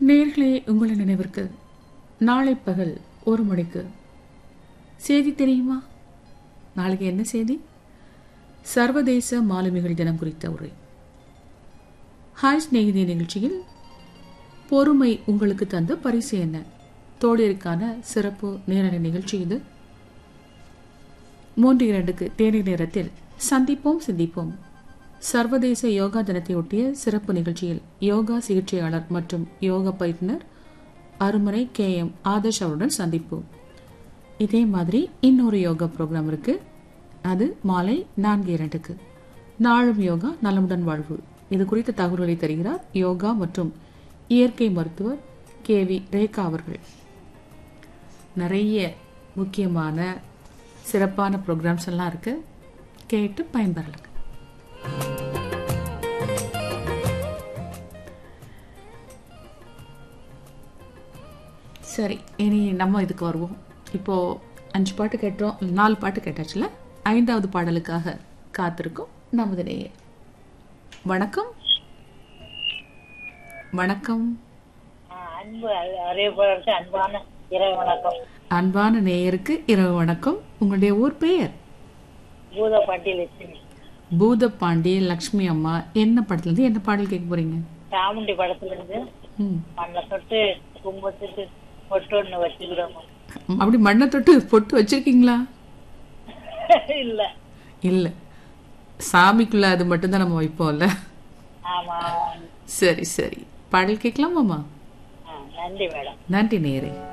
நேர்களே உங்களின் நினைவிற்கு நாளை பகல் ஒரு மணிக்கு செய்தி தெரியுமா நாளைக்கு என்ன செய்தி சர்வதேச மாலுமிகள் தினம் குறித்த உரை ஹாய் ஸ்நேகிதி நிகழ்ச்சியில் பொறுமை உங்களுக்கு தந்த பரிசு என்ன தோழியருக்கான சிறப்பு நேரடி நிகழ்ச்சி இது மூன்று இரண்டுக்கு தேநீர் நேரத்தில் சந்திப்போம் சிந்திப்போம் சர்வதேச யோகா தினத்தையொட்டிய சிறப்பு நிகழ்ச்சியில் யோகா சிகிச்சையாளர் மற்றும் யோகா பயிற்றுனர் அருமனை கே எம் ஆதர்ஷ் அவருடன் சந்திப்போம் இதே மாதிரி இன்னொரு யோகா ப்ரோக்ராம் இருக்கு அது மாலை நான்கு இரண்டுக்கு நாளும் யோகா நலமுடன் வாழ்வு இது குறித்த தகவல்களை தருகிறார் யோகா மற்றும் இயற்கை மருத்துவர் கே வி ரேகா அவர்கள் நிறைய முக்கியமான சிறப்பான ப்ரோக்ராம்ஸ் எல்லாம் இருக்கு கேட்டு பயன்பெறலுங்க சரி இனி நம்ம இதுக்கு வருவோம் இப்போ அஞ்சு பாட்டு கேட்டோம் நாலு பாட்டு கேட்டாச்சுல ஐந்தாவது பாடலுக்காக காத்திருக்கும் நமது நேயர் வணக்கம் வணக்கம் ஆ, அன்பு அறிவிப்பாளருக்கு அன்பான இரவு வணக்கம் அன்பான நேயருக்கு இரவு வணக்கம் உங்களுடைய ஊர் பெயர் பூதப்பாட்டி லட்சுமி பூதப்பாண்டி லக்ஷ்மி அம்மா என்ன படத்துல இருந்து என்ன பாடல் கேட்க போறீங்க சாமுண்டி படத்துல இருந்து ம். மண்ணை தொட்டு கும்பத்துக்கு பொட்டு ஒண்ணு வச்சுக்கிறோம் அப்படி மண்ணை தொட்டு பொட்டு வச்சிருக்கீங்களா இல்ல இல்ல சாமிக்குள்ள அது மட்டும்தான் நம்ம வைப்போம்ல ஆமா சரி சரி பாடல் கேட்கலாமாம்மா ஆ, நன்றி மேடம் நன்றி நேரே